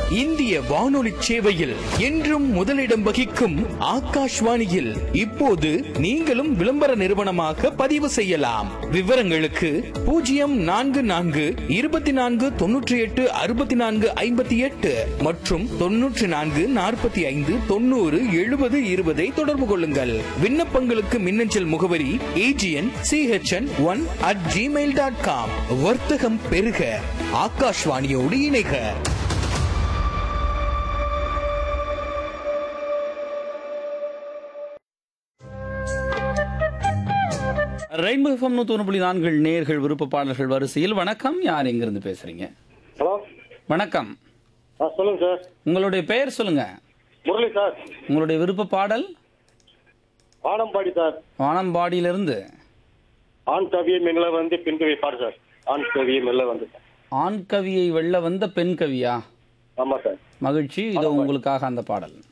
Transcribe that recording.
இந்திய வானொலி சேவையில் என்றும் முதலிடம் வகிக்கும் ஆகாஷ்வாணியில் இப்போது நீங்களும் விளம்பர நிறுவனமாக பதிவு செய்யலாம் விவரங்களுக்கு பூஜ்ஜியம் நான்கு நான்கு இருபத்தி நான்கு தொன்னூற்றி எட்டு அறுபத்தி நான்கு ஐம்பத்தி எட்டு மற்றும் தொன்னூற்றி நான்கு நாற்பத்தி ஐந்து தொண்ணூறு எழுபது இருபதை தொடர்பு கொள்ளுங்கள் விண்ணப்பங்களுக்கு மின்னஞ்சல் முகவரி AGN CHN one at Gmail dot com வர்த்தகம் பெருக ஆகாஷ்வாணியோடு இணைக ரெயின்போ எஃப்எம் நூற்றி ஒன்று புள்ளி நான்கு நேர்கள் விருப்ப பாடல்கள் வரிசையில் வணக்கம் யார் எங்கிருந்து பேசுறீங்க ஹலோ வணக்கம் ஆ சொல்லுங்க சார் உங்களுடைய பெயர் சொல்லுங்க முரளி சார் உங்களுடைய விருப்ப பாடல் வானம்பாடி சார் வானம்பாடியிலிருந்து ஆண் கவியை மெல்ல வந்து பெண் கவியை பாடு சார் ஆண் கவியை மெல்ல வந்து ஆண் கவியை வெல்ல வந்த பெண் கவியா ஆமாம் சார் மகிழ்ச்சி இது உங்களுக்காக அந்த பாடல்